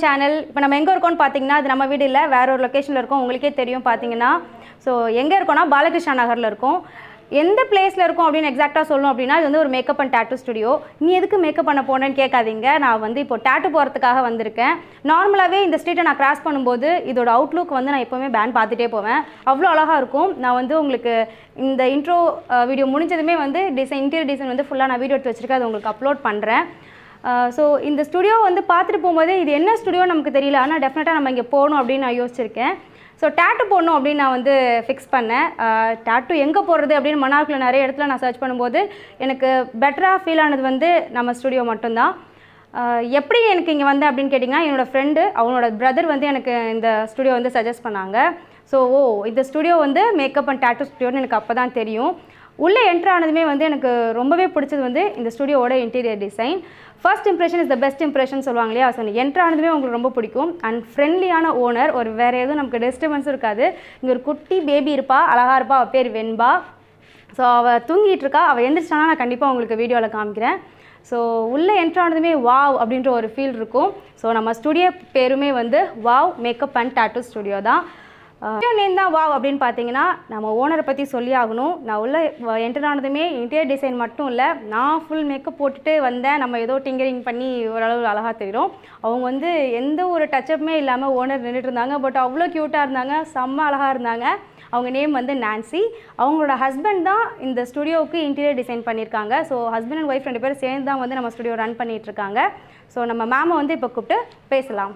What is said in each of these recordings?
channel இப்போ நம்ம எங்கே இருக்கோம்னு பார்த்தீங்கன்னா அது நம்ம வீடு இல்லை வேற ஒரு லொக்கேஷனில் இருக்கோம் உங்களுக்கே தெரியும் பார்த்தீங்கன்னா ஸோ எங்கே இருக்கோம்னா பாலகிருஷ்ணா நகரில் இருக்கோம் எந்த பிளேஸில் இருக்கும் அப்படின்னு எக்ஸாக்டாக சொல்லணும் அப்படின்னா இது வந்து ஒரு மேக்கப் அண்ட் டேட்டூ ஸ்டுடியோ நீ எதுக்கு மேக்கப் பண்ண போனேன்னு கேட்காதீங்க நான் வந்து இப்போ டேட்டூ போகிறதுக்காக வந்திருக்கேன் நார்மலாகவே இந்த ஸ்ட்ரீட்டை நான் கிராஸ் பண்ணும்போது இதோட அவுட்லுக் வந்து நான் எப்போவுமே பேன் பார்த்துட்டே போவேன் அவ்வளோ அழகாக இருக்கும் நான் வந்து உங்களுக்கு இந்த இன்ட்ரோ வீடியோ முடிஞ்சதுமே வந்து டிசைன் இன்டீரியர் டிசைன் வந்து ஃபுல்லாக நான் வீடியோ எடுத்து வச்சிருக்கேன் அதை உங்களுக்கு அப்லோட் பண்ணுறேன் ஸோ இந்த ஸ்டுடியோ வந்து பார்த்துட்டு போகும்போதே இது என்ன ஸ்டுடியோ நமக்கு தெரியல ஆனால் டெஃபினட்டாக நம்ம இங்கே போகணும் அப்படின்னு நான் யோசிச்சிருக்கேன் ஸோ டேட்டு போடணும் அப்படின்னு நான் வந்து ஃபிக்ஸ் பண்ணேன் டேட்டு எங்கே போடுறது அப்படின்னு மன்னார்குள்ள நிறைய இடத்துல நான் சர்ச் பண்ணும்போது எனக்கு பெட்டராக ஃபீல் ஆனது வந்து நம்ம ஸ்டுடியோ மட்டும்தான் ஆஹ் எப்படி எனக்கு இங்கே வந்தேன் அப்படின்னு கேட்டிங்கன்னா என்னோடய ஃப்ரெண்டு அவனோட பிரதர் வந்து எனக்கு இந்த ஸ்டுடியோ வந்து சஜஸ்ட் பண்ணாங்க ஸோ ஓ இந்த ஸ்டுடியோ வந்து மேக்கப் அண்ட் டேட்டூ ஸ்டுடியோன்னு எனக்கு அப்போ தான் தெரியும் உள்ளே என்ட்ரு ஆனதுமே வந்து எனக்கு ரொம்பவே பிடிச்சது வந்து இந்த ஸ்டுடியோவோட interior design first impression is the best impression சொல்லுவாங்க இல்லையா ஸோ என்ட்ரு ஆனதுமே உங்களுக்கு ரொம்ப பிடிக்கும் அண்ட் ஃப்ரெண்ட்லியான ஓனர் ஒரு வேறு எதுவும் நமக்கு டிஸ்டர்பன்ஸும் இருக்காது இங்கே ஒரு குட்டி பேபி இருப்பா அழகாக இருப்பா அவள் பேர் வெண்பா ஸோ அவள் தூங்கிட்டு இருக்கா அவள் எந்திரிச்சானா நான் கண்டிப்பாக உங்களுக்கு வீடியோவில் காமிக்கிறேன் ஸோ உள்ளே என்ட்ரு ஆனதுமே வாவ் அப்படின்ற ஒரு ஃபீல் இருக்கும் ஸோ நம்ம ஸ்டுடியோ பேருமே வந்து wow makeup and tattoo studio தான் நேம் தான் வாவ் அப்படின்னு பார்த்தீங்கன்னா நம்ம ஓனரை பற்றி சொல்லி ஆகணும் நான் உள்ள என்டர் ஆனதுமே இன்டீரியர் டிசைன் மட்டும் இல்லை நான் ஃபுல் மேக்கப் போட்டுட்டு வந்தேன் நம்ம ஏதோ டிங்கரிங் பண்ணி ஓரளவு அழகாக தெரியும் அவங்க வந்து எந்த ஒரு டச்சப்புமே இல்லாமல் ஓனர் நின்றுட்டு இருந்தாங்க பட் அவ்வளோ க்யூட்டாக இருந்தாங்க செம்ம அழகாக இருந்தாங்க அவங்க நேம் வந்து நான்சி அவங்களோட ஹஸ்பண்ட் தான் இந்த ஸ்டுடியோவுக்கு இன்டீரியர் டிசைன் பண்ணியிருக்காங்க ஸோ ஹஸ்பண்ட் அண்ட் ஒய்ஃப் ரெண்டு பேரும் சேர்ந்து தான் வந்து நம்ம ஸ்டுடியோ ரன் பண்ணிட்டு இருக்காங்க ஸோ நம்ம மேமை வந்து இப்போ கூப்பிட்டு பேசலாம்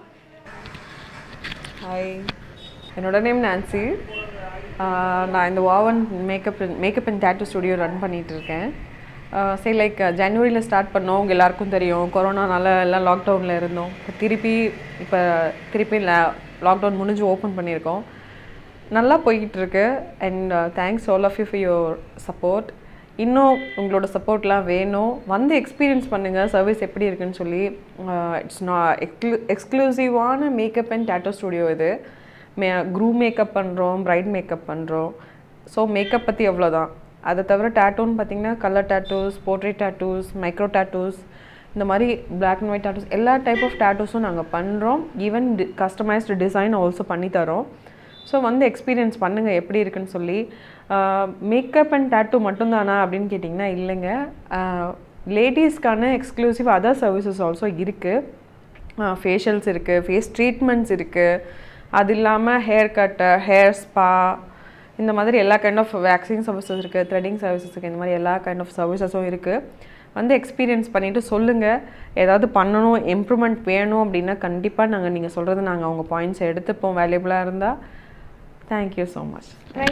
ஹாய் என்னோட நேம் நான்சி ஆஹ் நான் இந்த வாவன் makeup makeup and tattoo studio run பண்ணிட்டு இருக்கேன் சரி லைக் ஜனவரியில் ஸ்டார்ட் பண்ணோம் உங்கள் எல்லாருக்கும் தெரியும் கொரோனானால எல்லாம் லாக்டவுனில் இருந்தோம் இப்போ திருப்பி இப்போ திருப்பி லாக்டவுன் முடிஞ்சு ஓப்பன் பண்ணியிருக்கோம் நல்லா போய்கிட்டு இருக்கு and thanks all of you for your support இன்னும் உங்களோட சப்போர்ட்லாம் வேணும் வந்து எக்ஸ்பீரியன்ஸ் பண்ணுங்கள் சர்வீஸ் எப்படி இருக்குன்னு சொல்லி இட்ஸ் நான் எக்ஸ்க்ளூ எக்ஸ்க்ளூசிவான மேக்கப் அண்ட் டேட்டோ ஸ்டுடியோ இது மே க்ரூ மேக்கப் பண்ணுறோம் பிரைட் மேக்கப் பண்ணுறோம் ஸோ மேக்கப் பற்றி அவ்வளோதான் அதை தவிர டேட்டூன்னு பார்த்தீங்கன்னா colour tattoos portrait tattoos micro tattoos இந்த மாதிரி பிளாக் அண்ட் ஒயிட் டேட்டூஸ் எல்லா டைப் ஆஃப் டேட்டூஸும் நாங்கள் பண்ணுறோம் ஈவன் கஸ்டமைஸ்டு டிசைன் ஆல்சோ பண்ணி தரோம் ஸோ வந்து எக்ஸ்பீரியன்ஸ் பண்ணுங்கள் எப்படி இருக்குன்னு சொல்லி மேக்கப் அண்ட் டேட்டூ மட்டும்தானா அப்படின்னு கேட்டிங்கன்னா இல்லைங்க லேடிஸ்க்கான எக்ஸ்க்ளூசிவ் அதர் சர்வீசஸ் ஆல்சோ இருக்குது ஃபேஷியல்ஸ் இருக்குது ஃபேஸ் ட்ரீட்மெண்ட்ஸ் இருக்குது அது இல்லாமல் ஹேர் கட்டு ஹேர் ஸ்பா இந்த மாதிரி எல்லா கைண்ட் ஆஃப் வேக்சிங் சர்வீசஸ் இருக்குது த்ரெட்டிங் சர்வீசஸ் இருக்குது இந்த மாதிரி எல்லா கைண்ட் ஆஃப் சர்வீசஸும் இருக்குது வந்து எக்ஸ்பீரியன்ஸ் பண்ணிவிட்டு சொல்லுங்கள் ஏதாவது பண்ணணும் இம்ப்ரூவ்மெண்ட் வேணும் அப்படின்னா கண்டிப்பாக நாங்கள் நீங்கள் சொல்கிறது நாங்கள் அவங்க பாயிண்ட்ஸ் எடுத்துப்போம் வேல்யூபிளாக இருந்தால் தேங்க்யூ ஸோ மச்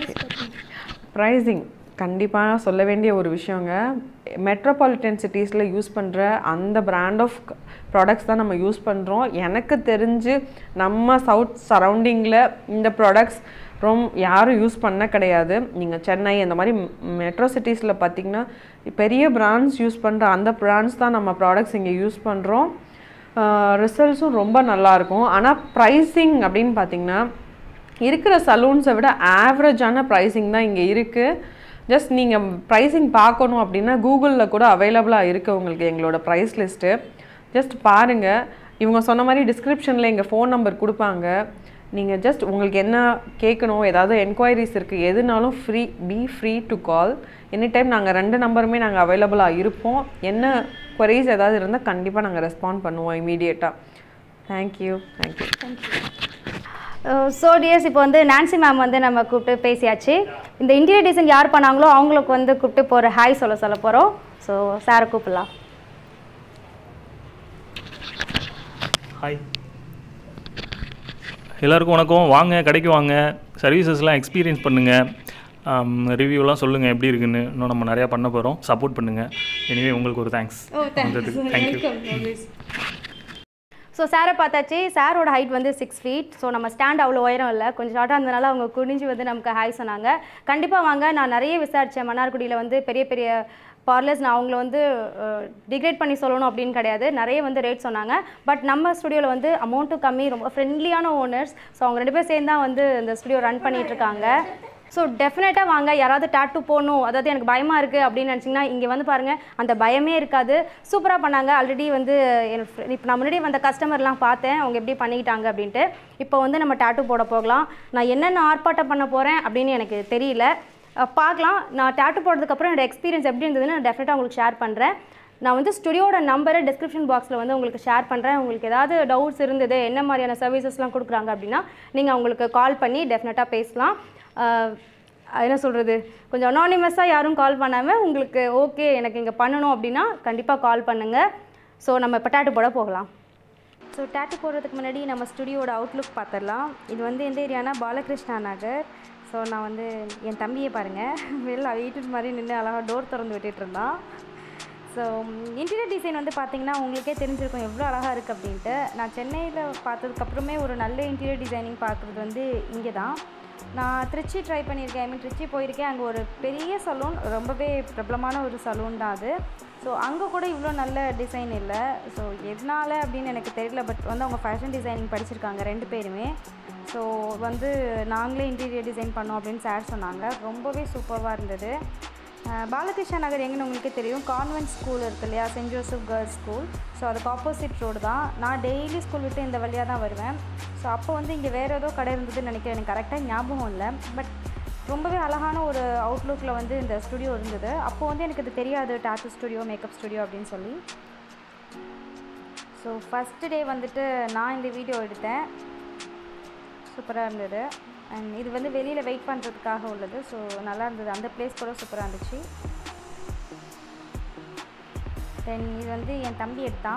ப்ரைஸிங் கண்டிப்பாக சொல்ல வேண்டிய ஒரு விஷயங்க மெட்ரோபாலிட்டன் சிட்டிஸில் யூஸ் பண்ணுற அந்த பிராண்ட் ஆஃப் ப்ராடக்ட்ஸ் தான் நம்ம யூஸ் பண்ணுறோம் எனக்கு தெரிஞ்சு நம்ம சவுத் சரௌண்டிங்கில் இந்த ப்ராடக்ட்ஸ் ரொம்ப யாரும் யூஸ் பண்ண கிடையாது நீங்கள் சென்னை அந்த மாதிரி மெட்ரோ சிட்டிஸில் பார்த்தீங்கன்னா பெரிய பிராண்ட்ஸ் யூஸ் பண்ணுற அந்த பிராண்ட்ஸ் தான் நம்ம ப்ராடக்ட்ஸ் இங்கே யூஸ் பண்ணுறோம் ரிசல்ட்ஸும் ரொம்ப நல்லாயிருக்கும் ஆனால் ப்ரைஸிங் அப்படின்னு பார்த்தீங்கன்னா இருக்கிற சலூன்ஸை விட ஆவரேஜான ப்ரைஸிங் தான் இங்கே இருக்குது ஜஸ்ட் நீங்கள் ப்ரைஸிங் பார்க்கணும் அப்படின்னா கூகுளில் கூட அவைலபிளாக இருக்குது உங்களுக்கு எங்களோட ப்ரைஸ் லிஸ்ட்டு ஜஸ்ட் பாருங்கள் இவங்க சொன்ன மாதிரி டிஸ்கிரிப்ஷனில் எங்கள் ஃபோன் நம்பர் கொடுப்பாங்க நீங்கள் ஜஸ்ட் உங்களுக்கு என்ன கேட்கணும் ஏதாவது என்கொயரிஸ் இருக்குது எதுனாலும் free be free to call any time நாங்கள் ரெண்டு நம்பருமே நாங்கள் அவைலபிளாக இருப்போம் என்ன queries ஏதாவது இருந்தால் கண்டிப்பாக நாங்கள் ரெஸ்பாண்ட் பண்ணுவோம் இமீடியட்டாக தேங்க்யூ தேங்க்யூ ஸோ டியர்ஸ் இப்போ வந்து நான்சி மேம் வந்து நம்ம கூப்பிட்டு பேசியாச்சு இந்த இன்டீரியர் டிசைன் யார் பண்ணாங்களோ அவங்களுக்கு வந்து கூப்பிட்டு போகிற ஹாய் சொல்ல சொல்ல போகிறோம் ஸோ சாரை கூப்பிடலாம் ஹாய் எல்லாருக்கும் வணக்கம் வாங்க கடைக்கு வாங்க சர்வீசஸ்லாம் எக்ஸ்பீரியன்ஸ் பண்ணுங்கள் ரிவ்யூலாம் சொல்லுங்கள் எப்படி இருக்குன்னு இன்னும் நம்ம நிறையா பண்ண போகிறோம் சப்போர்ட் பண்ணுங்கள் எனிவே உங்களுக்கு ஒரு தேங்க்ஸ் வந்ததுக்கு தேங்க்யூ ஸோ சாரை பார்த்தாச்சு சாரோட ஹைட் வந்து சிக்ஸ் ஃபீட் ஸோ நம்ம ஸ்டாண்ட் அவ்வளோ உயரம் இல்லை கொஞ்சம் ஷார்ட்டாக இருந்தனால அவங்க குனிஞ்சு வந்து நமக்கு ஹாய் சொன்னாங்க கண்டிப்பாக வாங்க நான் நிறைய விசாரித்தேன் மன்னார்குடியில் வந்து பெரிய பெரிய பார்லர்ஸ் நான் அவங்கள வந்து டிகிரேட் பண்ணி சொல்லணும் அப்படின்னு கிடையாது நிறைய வந்து ரேட் சொன்னாங்க பட் நம்ம ஸ்டுடியோவில் வந்து அமௌண்ட்டும் கம்மி ரொம்ப ஃப்ரெண்ட்லியான ஓனர்ஸ் ஸோ அவங்க ரெண்டு பேரும் சேர்ந்து தான் வந்து இந்த ஸ்டுடியோ ரன் பண்ணிட்டு இருக்காங்க ஸோ டெஃபினட்டாக வாங்க யாராவது டேட்டு போடணும் அதாவது எனக்கு பயமாக இருக்குது அப்படின்னு நினச்சிங்கன்னா இங்கே வந்து பாருங்கள் அந்த பயமே இருக்காது சூப்பராக பண்ணாங்க ஆல்ரெடி வந்து இப்போ நான் முன்னாடி வந்த கஸ்டமர்லாம் பார்த்தேன் அவங்க எப்படி பண்ணிக்கிட்டாங்க அப்படின்ட்டு இப்போ வந்து நம்ம டேட்டு போட போகலாம் நான் என்னென்ன ஆர்ப்பாட்டம் பண்ண போகிறேன் அப்படின்னு எனக்கு தெரியல அஹ் பார்க்கலாம் நான் டேட்டு போடுறதுக்கப்புறம் என்னோட எக்ஸ்பீரியன்ஸ் எப்படி இருந்ததுன்னு நான் டெஃபினட்டாக உங்களுக்கு ஷேர் பண்ணுறேன் நான் வந்து ஸ்டுடியோட நம்பரை டிஸ்கிரிப்ஷன் பாக்ஸில் வந்து உங்களுக்கு ஷேர் பண்ணுறேன் உங்களுக்கு ஏதாவது டவுட்ஸ் இருந்தது என்ன மாதிரியான சர்வீசஸ்லாம் கொடுக்குறாங்க அப்படின்னா நீங்கள் அவங்களுக்கு கால் பண்ணி டெஃபினட்டாக பேசலாம் அஹ் என்ன சொல்கிறது கொஞ்சம் அனானிமஸாக யாரும் கால் பண்ணாமல் உங்களுக்கு ஓகே எனக்கு இங்கே பண்ணணும் அப்படின்னா கண்டிப்பாக கால் பண்ணுங்கள் ஸோ நம்ம இப்போ டேட்டு போட போகலாம் ஸோ டேட்டு போடுறதுக்கு முன்னாடி நம்ம ஸ்டுடியோட அவுட்லுக் பார்த்துடலாம் இது வந்து எந்த ஏரியானா பாலகிருஷ்ணா நகர் ஸோ நான் வந்து என் தம்பியை பாருங்கள் வெளில வீட்டு மாதிரி நின்று அழகாக டோர் திறந்து விட்டுட்டு இருந்தான் ஸோ இன்டீரியர் டிசைன் வந்து பார்த்தீங்கன்னா உங்களுக்கே தெரிஞ்சிருக்கும் எவ்வளோ அழகாக இருக்குது அப்படின்ட்டு நான் சென்னையில் பார்த்ததுக்கப்புறமே ஒரு நல்ல இன்டீரியர் டிசைனிங் பார்க்குறது வந்து இங்கே தான் நான் திருச்சி ட்ரை பண்ணியிருக்கேன் ஐ மீன் திருச்சி போயிருக்கேன் அங்கே ஒரு பெரிய சலூன் ரொம்பவே பிரபலமான ஒரு சலூன் தான் அது ஸோ அங்கே கூட இவ்வளோ நல்ல டிசைன் இல்லை ஸோ எதனால அப்படின்னு எனக்கு தெரியல பட் வந்து அவங்க ஃபேஷன் டிசைனிங் படிச்சிருக்காங்க ரெண்டு பேருமே ஸோ வந்து நாங்களே இன்டீரியர் டிசைன் பண்ணோம் அப்படின்னு சார் சொன்னாங்க ரொம்பவே சூப்பராக இருந்தது அஹ் பாலகிருஷ்ணா நகர் எங்கன்னு உங்களுக்கே தெரியும் கான்வென்ட் ஸ்கூல் இருக்கு இல்லையா Saint Joseph girls school so அதுக்கு ஆப்போசிட் ரோடு தான் நான் டெய்லி ஸ்கூல் விட்டு இந்த வழியாக தான் வருவேன் ஸோ அப்போ வந்து இங்கே வேறு ஏதோ கடை இருந்ததுன்னு நினைக்கிறேன் எனக்கு கரெக்டாக ஞாபகம் இல்லை பட் ரொம்பவே அழகான ஒரு அவுட்லுக்கில் வந்து இந்த ஸ்டுடியோ இருந்தது அப்போ வந்து எனக்கு இது தெரியாது டாட்டூ ஸ்டுடியோ மேக்கப் ஸ்டுடியோ அப்படின்னு சொல்லி ஸோ ஃபஸ்ட்டு டே வந்துட்டு நான் இந்த வீடியோ எடுத்தேன் சூப்பராக இருந்தது அண்ட் இது வந்து வெளியில் வெயிட் பண்ணுறதுக்காக உள்ளது ஸோ நல்லா இருந்தது அந்த பிளேஸ் கூட சூப்பராக இருந்துச்சு தென் இது வந்து என் தம்பி எடுத்தான்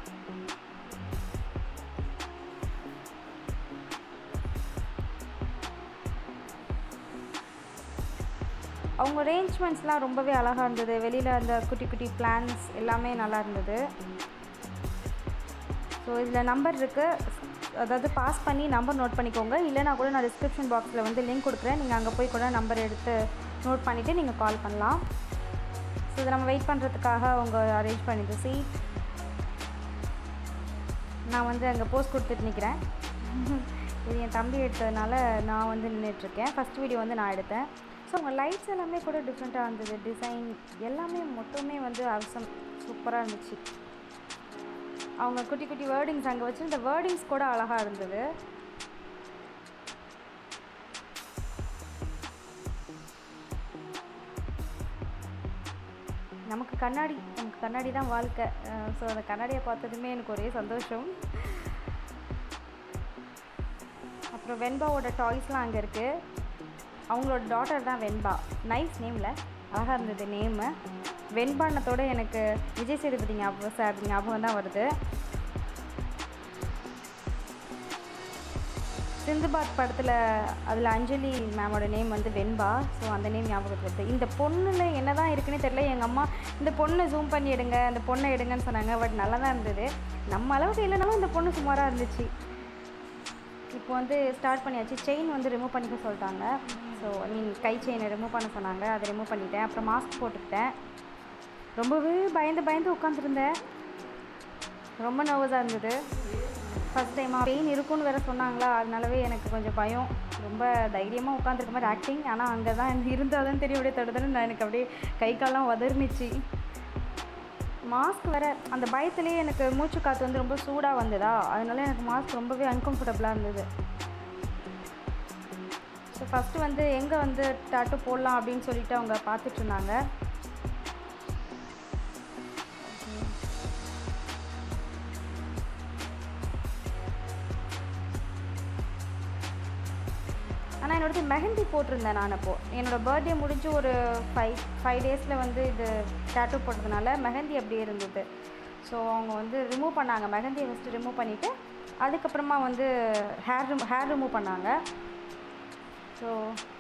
அவங்க அரேஞ்ச்மெண்ட்ஸ்லாம் ரொம்பவே அழகாக இருந்தது வெளியில் அந்த குட்டி குட்டி பிளான்ஸ் எல்லாமே நல்லா இருந்தது ஸோ இதில் நம்பர் இருக்குது அதாவது பாஸ் பண்ணி நம்பர் நோட் பண்ணிக்கோங்க இல்லைனா கூட நான் டிஸ்கிரிப்ஷன் பாக்ஸில் வந்து லிங்க் கொடுக்குறேன் நீங்கள் அங்கே போய் கூட நம்பர் எடுத்து நோட் பண்ணிவிட்டு நீங்கள் கால் பண்ணலாம் ஸோ இதை நம்ம வெயிட் பண்ணுறதுக்காக அவங்க அரேஞ்ச் பண்ணிது சீட் நான் வந்து அங்கே போஸ்ட் கொடுத்துட்டு நிற்கிறேன் இது என் தம்பி எடுத்ததுனால நான் வந்து நின்றுட்டுருக்கேன் ஃபஸ்ட் வீடியோ வந்து நான் எடுத்தேன் ஸோ அவங்க லைட்ஸ் எல்லாமே கூட டிஃப்ரெண்ட்டாக இருந்தது டிசைன் எல்லாமே மொத்தமே வந்து அவசம் சூப்பராக இருந்துச்சு அவங்க குட்டி குட்டி வேர்டிங்ஸ் அங்கே வச்சு இந்த வேர்டிங்ஸ் கூட அழகாக இருந்தது நமக்கு கண்ணாடி நமக்கு கண்ணாடி தான் வாழ்க்கை ஸோ அந்த கண்ணாடியை பார்த்ததுமே எனக்கு ஒரே சந்தோஷம் அப்புறம் வெண்பாவோட டாய்ஸ்லாம் அங்கே இருக்குது அவங்களோட டாட்டர் தான் வெண்பா நைஸ் நேமில் அழகாக இருந்தது நேமு வெண்பானத்தோட எனக்கு விஜய் சேதுபதி ஞாபகம் சார் ஞாபகம் தான் வருது சிந்துபாத் படத்தில் அதில் அஞ்சலி மேமோட நேம் வந்து வெண்பா ஸோ அந்த நேம் ஞாபகத்துக்கு வருது இந்த பொண்ணில் என்ன தான் இருக்குன்னே தெரியல எங்கள் அம்மா இந்த பொண்ணை ஜூம் பண்ணி எடுங்க இந்த பொண்ணை எடுங்கன்னு சொன்னாங்க பட் நல்லா தான் இருந்தது நம்ம அளவுக்கு இல்லைனாலும் இந்த பொண்ணு சுமாராக இருந்துச்சு இப்போ வந்து ஸ்டார்ட் பண்ணியாச்சு செயின் வந்து ரிமூவ் பண்ணிக்க சொல்லிட்டாங்க ஸோ ஐ மீன் கை செயினை ரிமூவ் பண்ண சொன்னாங்க அதை ரிமூவ் பண்ணிட்டேன் அப்புறம் மாஸ்க் போட்டுக்கிட்டேன் ரொம்பவே பயந்து பயந்து உட்காந்துருந்தேன் ரொம்ப நர்வஸாக இருந்தது ஃபஸ்ட் டைமாக பெயின் இருக்கும்னு வேறு சொன்னாங்களா அதனாலவே எனக்கு கொஞ்சம் பயம் ரொம்ப தைரியமாக உட்காந்துருக்க மாதிரி ஆக்டிங் ஆனால் அங்கே தான் இருந்தால் தான் தெரியும் அப்படியே தடுத்துன்னு நான் எனக்கு அப்படியே கை கால்லாம் உதர்ந்துச்சு மாஸ்க் வேறு அந்த பயத்துலேயே எனக்கு மூச்சு காற்று வந்து ரொம்ப சூடாக வந்ததா அதனால எனக்கு மாஸ்க் ரொம்பவே அன்கம்ஃபர்டபுளாக இருந்தது ஸோ ஃபஸ்ட்டு வந்து எங்கே வந்து டாட்டு போடலாம் அப்படின்னு சொல்லிட்டு அவங்க பார்த்துட்டு இருந்தாங்க ஆனால் என்னோடது மெஹந்தி போட்டிருந்தேன் நான் அப்போது என்னோடய பர்த்டே முடிஞ்சு ஒரு ஃபைவ் ஃபைவ் டேஸில் வந்து இது டேட்டூ போட்டதுனால மெஹந்தி அப்படியே இருந்தது ஸோ அவங்க வந்து ரிமூவ் பண்ணாங்க மெஹந்தியை ஃபஸ்ட்டு ரிமூவ் பண்ணிவிட்டு அதுக்கப்புறமா வந்து ஹேர் ரிமூ ஹேர் ரிமூவ் பண்ணாங்க ஸோ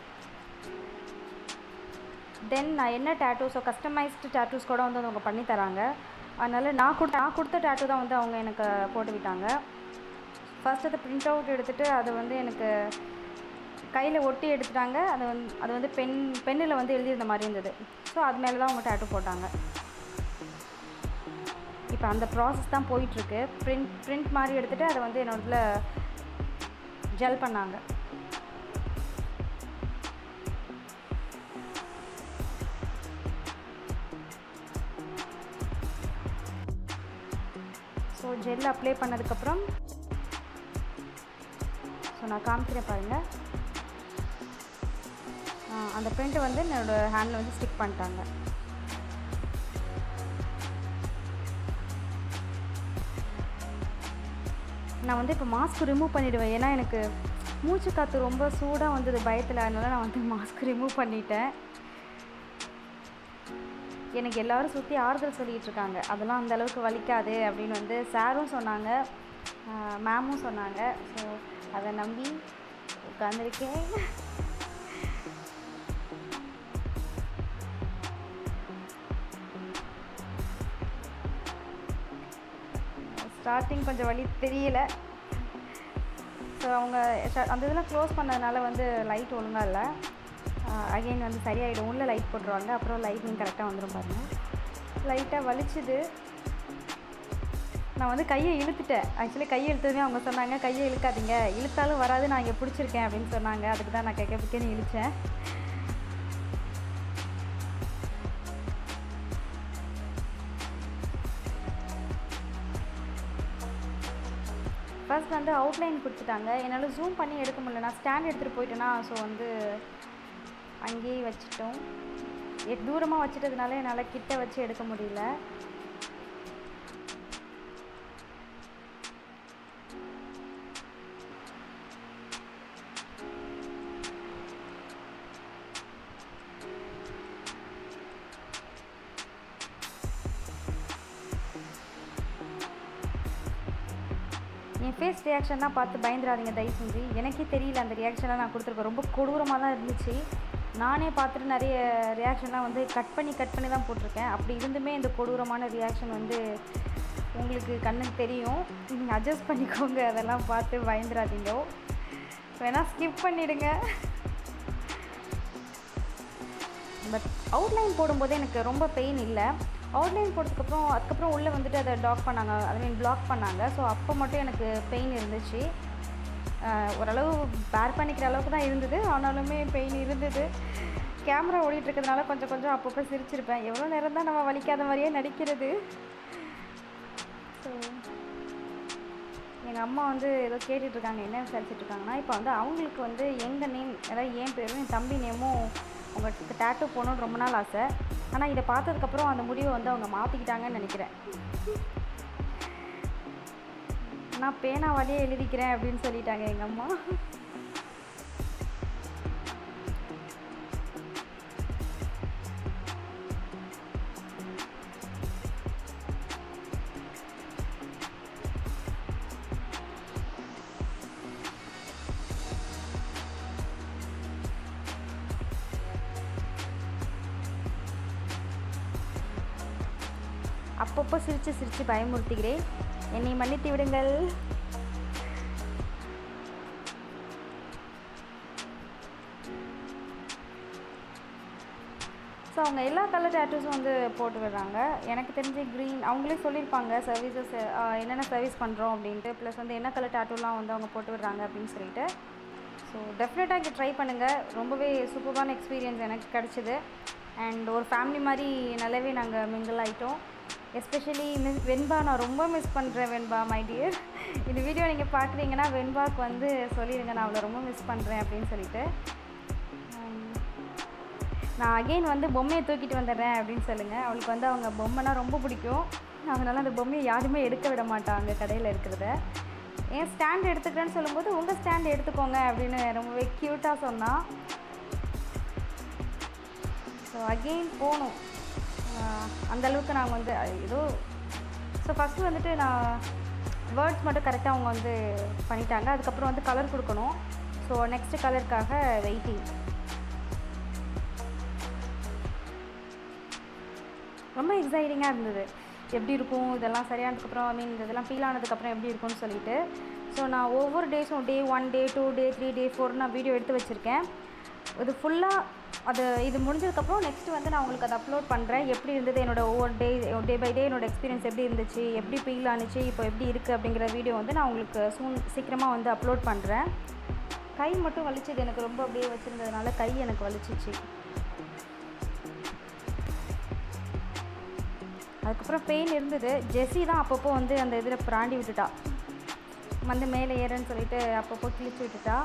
தென் நான் என்ன டேட்டூ ஸோ கஸ்டமைஸ்டு டேட்டூஸ் கூட வந்து அவங்க பண்ணி தராங்க அதனால் நான் கொடுத்த நான் கொடுத்த டேட்டூ தான் வந்து அவங்க எனக்கு போட்டு விட்டாங்க ஃபர்ஸ்ட் அதை பிரிண்ட் அவுட் எடுத்துகிட்டு அதை வந்து எனக்கு கையில் ஒட்டி எடுத்துட்டாங்க அது வந்து அது வந்து பென் பென்னில் வந்து எழுதியிருந்த மாதிரி இருந்தது ஸோ அது மேலே தான் அவங்க டேட்டூ போட்டாங்க இப்போ அந்த ப்ராசஸ் தான் போயிட்டுருக்கு பிரிண்ட் பிரிண்ட் மாதிரி எடுத்துகிட்டு அதை வந்து என்னோடதுல ஜெல் பண்ணாங்க ஸோ ஜெல் அப்ளை பண்ணதுக்கப்புறம் ஸோ நான் காமிக்கிறேன் பாருங்கள் அந்த பிரிண்ட்டை வந்து என்னோடய ஹேண்டில் வந்து ஸ்டிக் பண்ணிட்டாங்க நான் வந்து இப்போ மாஸ்க் ரிமூவ் பண்ணிவிடுவேன் ஏன்னா எனக்கு மூச்சு காற்று ரொம்ப சூடாக வந்தது பயத்தில் அதனால நான் வந்து மாஸ்க் ரிமூவ் பண்ணிட்டேன் எனக்கு எல்லாரும் சுற்றி ஆறுதல் சொல்லிகிட்டு இருக்காங்க அதெல்லாம் அந்த அளவுக்கு வலிக்காது அப்படின்னு வந்து சாரும் சொன்னாங்க மேமும் சொன்னாங்க ஸோ அதை நம்பி உட்காந்துருக்கேன் ஸ்டார்டிங் கொஞ்சம் வலி தெரியல ஸோ அவங்க ஷ- அந்த இதெல்லாம் க்ளோஸ் பண்ணதுனால வந்து லைட் ஒழுங்காக இல்லை அகைன் வந்து சரியாயிடும் உள்ளே லைட் போட்டுருவாங்க அப்புறம் லைட்னிங் கரெக்டாக வந்துடும் பாருங்க லைட்டாக வலிச்சுது நான் வந்து கையை இழுத்துட்டேன் ஆக்சுவலி கையை இழுத்ததுமே அவங்க சொன்னாங்க கையை இழுக்காதீங்க இழுத்தாலும் வராது நான் இங்கே பிடிச்சிருக்கேன் அப்படின்னு சொன்னாங்க அதுக்கு தான் நான் கேட்க பிக்கன்னு இழுத்தேன் ஃபர்ஸ்ட் வந்து அவுட்லைன் கொடுத்துட்டாங்க என்னால் ஜூம் பண்ணி எடுக்க முடியல நான் ஸ்டாண்ட் எடுத்துகிட்டு போயிட்டேன்னா ஸோ வந்து அங்கேயே வச்சுட்டோம் எ- தூரமாக வச்சுட்டதுனால என்னால் கிட்ட வச்சு எடுக்க முடியல என் ஃபேஸ் ரியாக்ஷன்லாம் பார்த்து பயந்துடாதீங்க தயவு செஞ்சு எனக்கே தெரியல அந்த ரியாக்ஷன்லாம் நான் கொடுத்துருக்கேன் ரொம்ப கொடூரமாக தான் இருந்துச்சு நானே பார்த்துட்டு நிறைய ரியாக்ஷன்லாம் வந்து கட் பண்ணி கட் பண்ணி தான் போட்டிருக்கேன் அப்படி இருந்துமே இந்த கொடூரமான ரியாக்ஷன் வந்து உங்களுக்கு கண்ணுக்கு தெரியும் நீங்கள் அட்ஜஸ்ட் பண்ணிக்கோங்க அதெல்லாம் பார்த்து பயந்துடாதீங்க வேணால் ஸ்கிப் பண்ணிடுங்க பட் அவுட்லைன் போடும்போது எனக்கு ரொம்ப பெயின் இல்லை அவுட்லைன் போட்டதுக்கப்புறம் அதுக்கப்புறம் உள்ளே வந்துட்டு அதை டாக் பண்ணாங்க ஐ மீன் பிளாக் பண்ணாங்க ஸோ அப்போ மட்டும் எனக்கு பெயின் இருந்துச்சு ஆஹ் ஓரளவு பேர் பண்ணிக்கிற அளவுக்கு தான் இருந்தது ஆனாலுமே பெயின் இருந்தது கேமரா ஓடிட்டு இருக்கிறதுனால கொஞ்சம் கொஞ்சம் அப்பப்போ சிரிச்சிருப்பேன் எவ்வளோ நேரம் தான் நம்ம வலிக்காத மாதிரியே நடிக்கிறது ஸோ எங்கள் அம்மா வந்து ஏதோ கேட்டுட்டு இருக்காங்க என்ன விசாரிச்சுட்டு இருக்காங்கன்னா இப்போ வந்து அவங்களுக்கு வந்து எங்கள் நேம் அதாவது என் பேரும் என் தம்பி நேமும் உங்களுக்கு டேட்டூ போகணுன்னு ரொம்ப நாள் ஆசை ஆனால் இதை பார்த்ததுக்கப்புறம் அந்த முடிவை வந்து அவங்க மாற்றிக்கிட்டாங்கன்னு நினைக்கிறேன் நான் பேனாவாலேயே எழுதிக்கிறேன் அப்படின்னு சொல்லிட்டாங்க எங்கள் அம்மா அப்பப்போ சிரித்து சிரித்து பயமுறுத்துகிறேன் என்னை மன்னித்து விடுங்கள் ஸோ அவங்க எல்லா கலர் டேட்டூஸும் வந்து போட்டு விடுறாங்க எனக்கு தெரிஞ்சு க்ரீன் அவங்களே சொல்லியிருப்பாங்க சர்வீசஸ் என்னென்ன சர்வீஸ் பண்ணுறோம் அப்படின்ட்டு ப்ளஸ் வந்து என்ன கலர் டேட்டூலாம் வந்து அவங்க போட்டு விடுறாங்க அப்படின்னு சொல்லிட்டு ஸோ டெஃபினட்டாக இங்கே ட்ரை பண்ணுங்கள் ரொம்பவே சூப்பரான எக்ஸ்பீரியன்ஸ் எனக்கு கிடச்சிது அண்ட் ஒரு ஃபேமிலி மாதிரி நல்லாவே நாங்கள் மிங்கிள் ஆகிட்டோம் எஸ்பெஷலி மிஸ் வெண்பா நான் ரொம்ப மிஸ் பண்ணுறேன் வெண்பா மை டியர் இந்த வீடியோ நீங்கள் பார்க்குறீங்கன்னா வெண்பாக்கு வந்து சொல்லிடுங்க நான் அவளை ரொம்ப மிஸ் பண்ணுறேன் அப்படின்னு சொல்லிட்டு Um, நான் அகெயின் வந்து பொம்மையை தூக்கிட்டு வந்துடுறேன் அப்படின்னு சொல்லுங்கள் அவளுக்கு வந்து அவங்க பொம்மைனா ரொம்ப பிடிக்கும் அதனால அந்த பொம்மையை யாருமே எடுக்க விட மாட்டாங்க கடையில் இருக்கிறத ஏன் ஸ்டாண்ட் எடுத்துக்கிறேன்னு சொல்லும்போது உங்கள் ஸ்டாண்ட் எடுத்துக்கோங்க அப்படின்னு ரொம்பவே க்யூட்டாக சொன்னான் ஸோ அகெயின் போகணும் ஆஹ் அந்த அளவுக்கு நாங்கள் வந்து அஹ் ஏதோ ஸோ ஃபஸ்ட்டு வந்துட்டு நான் வேர்ட்ஸ் மட்டும் கரெக்டாக அவங்க வந்து பண்ணிட்டாங்க அதுக்கப்புறம் வந்து கலர் கொடுக்கணும் ஸோ நெக்ஸ்ட் கலருக்காக வெயிட்டிங் ரொம்ப எக்ஸைட்டிங்காக இருந்தது எப்படி இருக்கும் இதெல்லாம் சரியானதுக்கப்புறம் ஐ மீன் இதெல்லாம் ஃபீல் ஆனதுக்கப்புறம் எப்படி இருக்கும்னு சொல்லிட்டு ஸோ நான் ஒவ்வொரு டேஸும் day one day two day three day four நான் வீடியோ எடுத்து வச்சுருக்கேன் இது ஃபுல்லாக அது இது முடிஞ்சதுக்கப்புறம் நெக்ஸ்ட் வந்து நான் உங்களுக்கு அதை அப்லோட் பண்ணுறேன் எப்படி இருந்தது என்னோட ஒவ்வொரு டே டே பை டே என்னோட எக்ஸ்பீரியன்ஸ் எப்படி இருந்துச்சு எப்படி ஃபீல் ஆனுச்சு இப்போ எப்படி இருக்குது அப்படிங்கிற வீடியோ வந்து நான் உங்களுக்கு சூன் சீக்கிரமாக வந்து அப்லோட் பண்ணுறேன் கை மட்டும் வலிச்சது எனக்கு ரொம்ப அப்படியே வச்சுருந்ததுனால கை எனக்கு வலிச்சிச்சு அதுக்கப்புறம் பெயின் இருந்தது ஜெஸி தான் அப்பப்போ வந்து அந்த இதில் பிராண்டி விட்டுட்டா வந்து மேலே ஏறன்னு சொல்லிட்டு அப்பப்போ கிழிச்சு விட்டுட்டா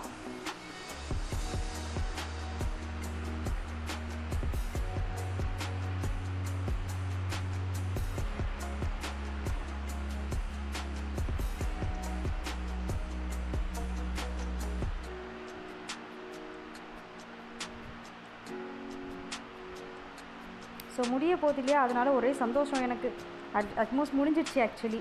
ஸோ முடிய போகுது இல்லையா அதனால ஒரே சந்தோஷம் எனக்கு அட் அட்மோஸ்ட் முடிஞ்சிடுச்சு ஆக்சுவலி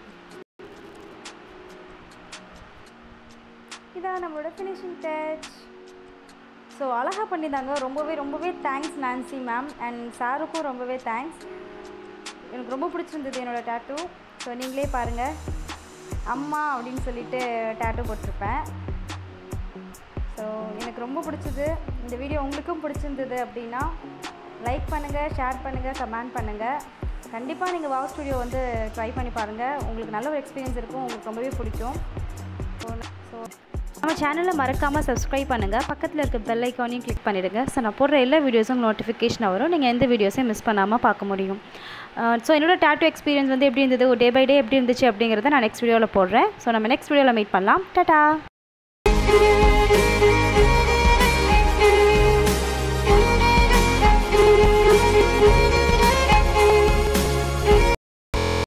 இதான் நம்மளோட ஃபினிஷிங் டச் ஸோ அழகாக பண்ணியிருந்தாங்க ரொம்பவே ரொம்பவே தேங்க்ஸ் நான்சி மேம் அண்ட் சாருக்கும் ரொம்பவே தேங்க்ஸ் எனக்கு ரொம்ப பிடிச்சிருந்தது என்னோடய டேட்டூ ஸோ நீங்களே பாருங்கள் அம்மா அப்படின்னு சொல்லிட்டு டேட்டூ போட்டிருப்பேன் ஸோ எனக்கு ரொம்ப பிடிச்சது இந்த வீடியோ உங்களுக்கும் பிடிச்சிருந்தது அப்படின்னா லைக் பண்ணுங்கள் ஷேர் பண்ணுங்கள் கமெண்ட் பண்ணுங்கள் கண்டிப்பாக நீங்கள் வாவ் ஸ்டுடியோ வந்து ட்ரை பண்ணி பாருங்கள் உங்களுக்கு நல்ல ஒரு எக்ஸ்பீரியன்ஸ் இருக்கும் உங்களுக்கு ரொம்பவே பிடிக்கும் ஸோ ஸோ நம்ம சேனலை மறக்காமல் சப்ஸ்கிரைப் பண்ணுங்கள் பக்கத்தில் இருக்க பெல் ஐக்கானையும் கிளிக் பண்ணிவிடுங்க ஸோ நான் போடுற எல்லா வீடியோஸும் நோட்டிஃபிகேஷன் வரும் நீங்கள் எந்த வீடியோஸையும் மிஸ் பண்ணாமல் பார்க்க முடியும் ஸோ என்னோட டேட்டூ எக்ஸ்பீரியன்ஸ் வந்து எப்படி இருந்தது டே பை டே எப்படி இருந்துச்சு அப்படிங்கிறத நான் நெக்ஸ்ட் வீடியோவில் போடுறேன் ஸோ நம்ம நெக்ஸ்ட் வீடியோவில் மீட் பண்ணலாம் டாட்டா